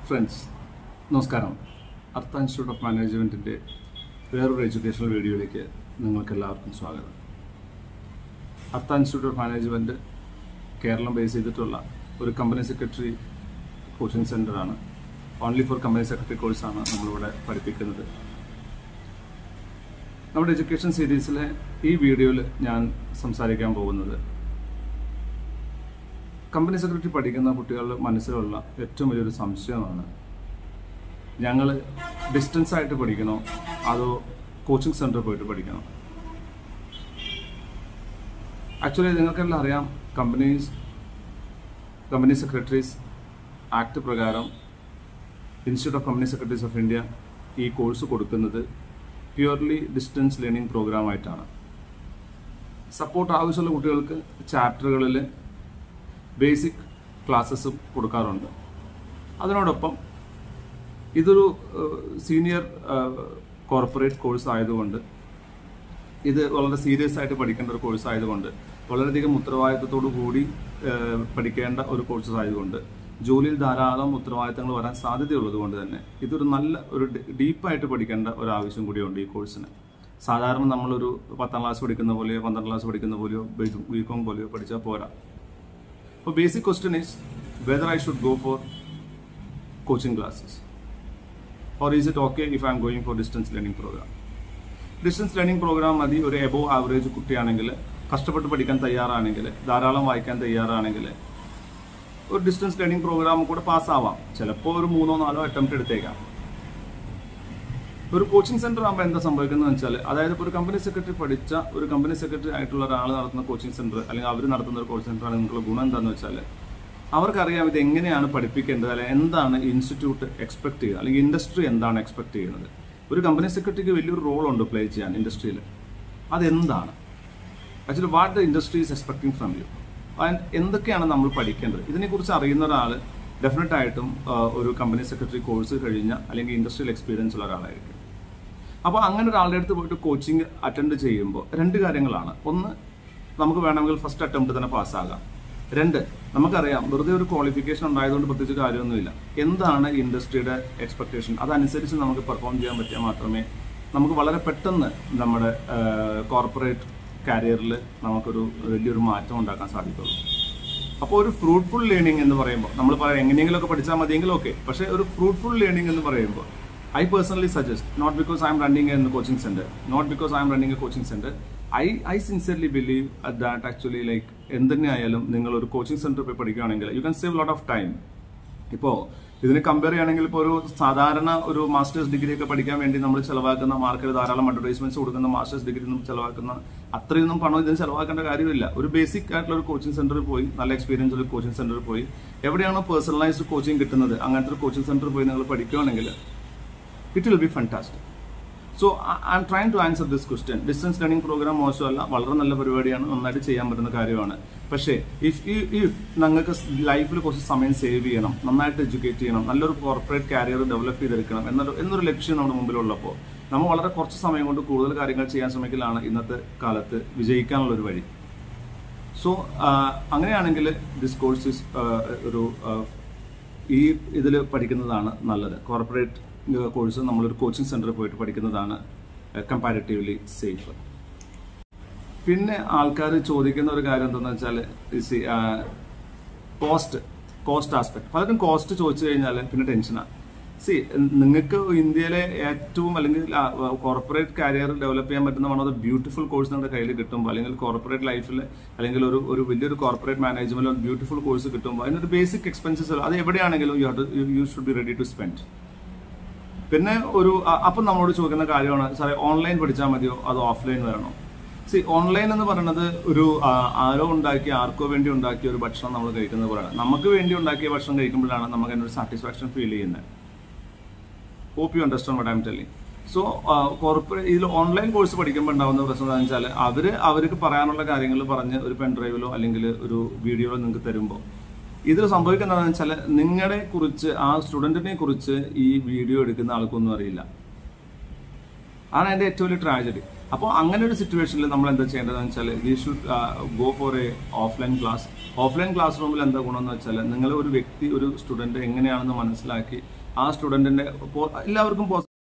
friends നമസ്കാരം അർത്ഥ institute of മാനേജ്മെൻറ്റിൻ്റെ വേറൊരു എഡ്യൂക്കേഷണൽ വീഡിയോയിലേക്ക് നിങ്ങൾക്ക് എല്ലാവർക്കും സ്വാഗതം Artha institute of management Keralam base ചെയ്തിട്ടുള്ള ഒരു കമ്പനി സെക്രട്ടറി കോച്ചിങ് സെൻ്ററാണ് ഓൺലി ഫോർ കമ്പനി സെക്രട്ടറി കോഴ്സാണ് നമ്മളിവിടെ പഠിപ്പിക്കുന്നത് നമ്മുടെ എഡ്യൂക്കേഷൻ സീരീസിലെ ഈ വീഡിയോയിൽ ഞാൻ സംസാരിക്കാൻ പോകുന്നത് കമ്പനി സെക്രട്ടറി പഠിക്കുന്ന കുട്ടികളുടെ മനസ്സിലുള്ള ഏറ്റവും വലിയൊരു സംശയമാണ് ഞങ്ങൾ ഡിസ്റ്റൻസ് ആയിട്ട് പഠിക്കണോ അതോ കോച്ചിങ് സെൻറ്ററിൽ പോയിട്ട് പഠിക്കണോ ആക്ച്വലി നിങ്ങൾക്കെല്ലാം അറിയാം കമ്പനീസ് കമ്പനി സെക്രട്ടറീസ് ആക്ട് പ്രകാരം institute of company secretaries of India ഈ കോഴ്സ് കൊടുക്കുന്നത് പ്യുവർലി ഡിസ്റ്റൻസ് ലേണിംഗ് പ്രോഗ്രാം ആയിട്ടാണ് സപ്പോർട്ട് ആവശ്യമുള്ള കുട്ടികൾക്ക് ചാപ്റ്ററുകളിൽ ബേസിക് ക്ലാസ്സസും കൊടുക്കാറുണ്ട് അതിനോടൊപ്പം ഇതൊരു സീനിയർ കോർപ്പറേറ്റ് കോഴ്സ് ആയതുകൊണ്ട് ഇത് വളരെ സീരിയസ് ആയിട്ട് പഠിക്കേണ്ട ഒരു കോഴ്സ് ആയതുകൊണ്ട് വളരെയധികം ഉത്തരവാദിത്തത്തോടു കൂടി ഏഹ്, പഠിക്കേണ്ട ഒരു കോഴ്സ് ആയതുകൊണ്ട് ജോലിയിൽ ധാരാളം ഉത്തരവാദിത്തങ്ങൾ വരാൻ സാധ്യതയുള്ളത് കൊണ്ട് തന്നെ ഇതൊരു നല്ല ഒരു ഡീപ്പായിട്ട് പഠിക്കേണ്ട ഒരു ആവശ്യം കൂടിയുണ്ട് ഈ കോഴ്സിന് സാധാരണ നമ്മളൊരു പത്താം ക്ലാസ് പഠിക്കുന്ന പോലെയോ പന്ത്രണ്ടാം ക്ലാസ് പഠിക്കുന്ന പോലെയോ ബികോം പോലെയോ പഠിച്ചാൽ പോരാ അപ്പോൾ basic question is whether I should go for coaching classes or is it okay if I am going for distance learning programme distance learning programme മതി ഒരു എബോ ആവറേജ് കുട്ടിയാണെങ്കിൽ കഷ്ടപ്പെട്ട് പഠിക്കാൻ തയ്യാറാണെങ്കിൽ ധാരാളം വായിക്കാൻ തയ്യാറാണെങ്കിൽ ഒരു ഡിസ്റ്റൻസ് ലേണിംഗ് പ്രോഗ്രാം കൂടെ പാസ്സാവാം ചിലപ്പോൾ ഒരു മൂന്നോ നാലോ അറ്റംപ്റ്റ് എടുത്തേക്കാം ഒരു കോച്ചിങ് സെന്റർ ആകുമ്പോൾ എന്താ സംഭവിക്കുന്നത് വെച്ചാൽ അതായത് ഇപ്പോൾ ഒരു കമ്പനി സെക്രട്ടറി പഠിച്ച ഒരു കമ്പനി സെക്രട്ടറി ആയിട്ടുള്ള ഒരാൾ നടത്തുന്ന കോച്ചിങ് സെന്റർ അല്ലെങ്കിൽ അവർ നടത്തുന്ന ഒരു കോച്ചിങ് സെന്റർ ആണെങ്കിൽ ഗുണം എന്താണെന്ന് വെച്ചാൽ അവർക്കറിയാം ഇത് എങ്ങനെയാണ് പഠിപ്പിക്കേണ്ടത് അല്ലെങ്കിൽ എന്താണ് ഇൻസ്റ്റിറ്റ്യൂട്ട് എക്സ്പെക്ട് ചെയ്യുക അല്ലെങ്കിൽ ഇൻഡസ്ട്രി എന്താണ് എക്സ്പെക്ട് ചെയ്യുന്നത് ഒരു കമ്പനി സെക്രട്ടറിക്ക് വലിയൊരു റോളുണ്ട് പ്ലേ ചെയ്യാൻ ഇൻഡസ്ട്രിയിൽ അതെന്താണ് actually what the industry is expecting from you and എന്തൊക്കെയാണ് നമ്മൾ പഠിക്കേണ്ടത് ഇതിനെക്കുറിച്ച് അറിയുന്ന ഒരാൾ ഡെഫിനറ്റ് ആയിട്ടും ആ, ഒരു കമ്പനി സെക്രട്ടറി കോഴ്സ് കഴിഞ്ഞ അല്ലെങ്കിൽ ഇൻഡസ്ട്രിയൽ എക്സ്പീരിയൻസ് ഉള്ള ഒരാളായിരിക്കും അപ്പോൾ അങ്ങനെ ഒരാളുടെ അടുത്ത് പോയിട്ട് കോച്ചിങ് അറ്റൻഡ് ചെയ്യുമ്പോൾ രണ്ട് കാര്യങ്ങളാണ് ഒന്ന് നമുക്ക് വേണമെങ്കിൽ ഫസ്റ്റ് അറ്റംപ്റ്റ് തന്നെ പാസ്സാകാം രണ്ട് നമുക്കറിയാം വെറുതെ ഒരു ക്വാളിഫിക്കേഷൻ ഉണ്ടായതുകൊണ്ട് പ്രത്യേകിച്ച് കാര്യമൊന്നുമില്ല എന്താണ് ഇൻഡസ്ട്രിയുടെ എക്സ്പെക്ടേഷൻ അതനുസരിച്ച് നമുക്ക് പെർഫോം ചെയ്യാൻ പറ്റിയാൽ മാത്രമേ നമുക്ക് വളരെ പെട്ടെന്ന് നമ്മുടെ കോർപ്പറേറ്റ് കരിയറിൽ നമുക്കൊരു വലിയൊരു മാറ്റം ഉണ്ടാക്കാൻ സാധിക്കുള്ളൂ അപ്പോൾ ഒരു ഫ്രൂട്ട്ഫുൾ ലേണിംഗ് എന്ന് പറയുമ്പോൾ നമ്മൾ പറയാം എങ്ങനെയെങ്കിലുമൊക്കെ പഠിച്ചാൽ മതിയെങ്കിൽ ഓക്കെ പക്ഷേ ഒരു ഫ്രൂട്ട്ഫുൾ ലേണിംഗ് എന്ന് പറയുമ്പോൾ I personally suggest not because I am running a coaching centre not because I am running a coaching centre I I sincerely believe that actually like എന്തെന്നെ ആയാലും നിങ്ങൾ ഒരു കോച്ചിങ് സെന്ററിൽ പോയി പഠിക്കുകയാണെങ്കിൽ you can save lot of time ഇപ്പോൾ ഇതിനെ compare ചെയ്യുകയാണെങ്കിൽ ഇപ്പോൾ ഒരു സാധാരണ ഒരു മാസ്റ്റേഴ്സ് ഡിഗ്രി ഒക്കെ പഠിക്കാൻ വേണ്ടി നമ്മൾ ചെലവാക്കുന്ന മാർക്കറ്റ് ധാരാളം അഡ്വർടൈസ്മെന്റ്സ് കൊടുക്കുന്ന മാസ്റ്റേഴ്സ് ഡിഗ്രി നമ്മൾ ചെലവാക്കുന്ന അത്രയൊന്നും പണം ഇതിന് ചെലവാക്കേണ്ട കാര്യമില്ല ഒരു ബേസിക് ആയിട്ടുള്ള ഒരു കോച്ചിങ് സെന്ററിൽ പോയി നല്ല എക്സ്പീരിയൻസ് ഉള്ള കോച്ചിങ് സെന്ററിൽ പോയി എവിടെയാണോ പേഴ്സണലൈസ്ഡ് കോച്ചിങ് കിട്ടുന്നത് അങ്ങനത്തെ ഒരു കോച്ചിങ് സെന്ററിൽ പോയി നിങ്ങൾ പഠിക്കുകയാണെങ്കിൽ it will be fantastic so I am trying to answer this question distance learning programme മോശമല്ല വളരെ നല്ല പരിപാടിയാണ് നന്നായിട്ട് ചെയ്യാൻ പറ്റുന്ന കാര്യമാണ് പക്ഷേ ഇഫ് ഇഫ് നിങ്ങൾക്ക് ലൈഫിൽ കുറച്ച് സമയം സേവ് ചെയ്യണം നന്നായിട്ട് എഡ്യൂക്കേറ്റ് ചെയ്യണം നല്ലൊരു കോർപ്പറേറ്റ് കാരിയർ ഡെവലപ്പ് ചെയ്തെടുക്കണം എന്നൊരു എന്നൊരു ലക്ഷ്യം നമ്മുടെ മുമ്പിലുള്ളപ്പോൾ നമ്മൾ വളരെ കുറച്ച് സമയം കൊണ്ട് കൂടുതൽ കാര്യങ്ങൾ ചെയ്യാൻ ശ്രമിക്കലാണ് ഇന്നത്തെ കാലത്ത് വിജയിക്കാനുള്ള ഒരു വഴി സോ അങ്ങനെയാണെങ്കിൽ ദിസ് കോഴ്സ് ഇസ് ഒരു ആ, ഈ ഇതിൽ പഠിക്കുന്നതാണ് നല്ലത് കോർപ്പറേറ്റ് കോഴ്സ് നമ്മളൊരു കോച്ചിങ് സെന്ററിൽ പോയിട്ട് പഠിക്കുന്നതാണ് കമ്പാരിറ്റീവ്ലി സേഫ് പിന്നെ ആൾക്കാർ ചോദിക്കുന്ന ഒരു കാര്യം എന്താണെന്ന് വെച്ചാൽ കോസ്റ്റ് കോസ്റ്റ് ആസ്പെക്ട് പലരും കോസ്റ്റ് ചോദിച്ചു കഴിഞ്ഞാൽ പിന്നെ ടെൻഷനാണ് സി നിങ്ങൾക്ക് ഇന്ത്യയിലെ ഏറ്റവും അല്ലെങ്കിൽ കോർപ്പറേറ്റ് കരിയർ ഡെവലപ്പ് ചെയ്യാൻ പറ്റുന്ന one of the beautiful course നിങ്ങളുടെ കയ്യിൽ കിട്ടുമ്പോൾ അല്ലെങ്കിൽ കോർപ്പറേറ്റ് ലൈഫിൽ അല്ലെങ്കിൽ ഒരു ഒരു വലിയൊരു കോർപ്പറേറ്റ് മാനേജ്മെന്റ് ഒരു ബ്യൂട്ടിഫുൾ കോഴ്സ് കിട്ടുമ്പോൾ അതിനൊരു ബേസിക് എക്സ്പെൻസസ് അത് എവിടെയാണെങ്കിലും you have you should be ready to spend പിന്നെ ഒരു അ- അപ്പം നമ്മളോട് ചോദിക്കുന്ന കാര്യമാണ് സാറേ ഓൺലൈൻ പഠിച്ചാൽ മതിയോ അതോ ഓഫ്ലൈൻ വരണോ സി ഓൺലൈൻ എന്ന് പറയുന്നത് ഒരു ആ, ആരോ ഉണ്ടാക്കിയ ആർക്കോ വേണ്ടി ഉണ്ടാക്കിയ ഒരു ഭക്ഷണം നമ്മൾ കഴിക്കുന്നത് പോലെയാണ് നമുക്ക് വേണ്ടി ഉണ്ടാക്കിയ ഭക്ഷണം കഴിക്കുമ്പോഴാണ് നമുക്ക് അതിനൊരു സാറ്റിസ്ഫാക്ഷൻ ഫീൽ ചെയ്യുന്നത് hope you understand what I'm telling so corporate ഇതിൽ ഓൺലൈൻ കോഴ്സ് പഠിക്കുമ്പോൾ ഉണ്ടാകുന്ന പ്രശ്നം എന്താണെന്ന് വെച്ചാൽ അവർ അവർക്ക് പറയാനുള്ള കാര്യങ്ങൾ പറഞ്ഞ് ഒരു പെൻ ഡ്രൈവിലോ അല്ലെങ്കിൽ ഒരു വീഡിയോയിലോ നിങ്ങൾക്ക് തരുമ്പോൾ ഇതിൽ സംഭവിക്കുന്നതെന്ന് വെച്ചാൽ നിങ്ങളെ കുറിച്ച് ആ സ്റ്റുഡന്റിനെ കുറിച്ച് ഈ വീഡിയോ എടുക്കുന്ന ആൾക്കൊന്നും അറിയില്ല ആണ് അതിന്റെ ഏറ്റവും വലിയ ട്രാജഡി അപ്പോൾ അങ്ങനെ ഒരു സിറ്റുവേഷനിൽ നമ്മൾ എന്താ ചെയ്യേണ്ടതെന്ന് വെച്ചാൽ we should go for a offline class offline class റൂമിൽ എന്താ ഗുണമെന്ന് വെച്ചാൽ നിങ്ങൾ ഒരു വ്യക്തി ഒരു സ്റ്റുഡന്റ് എങ്ങനെയാണെന്ന് മനസ്സിലാക്കി ആ സ്റ്റുഡന്റിന്റെ എല്ലാവർക്കും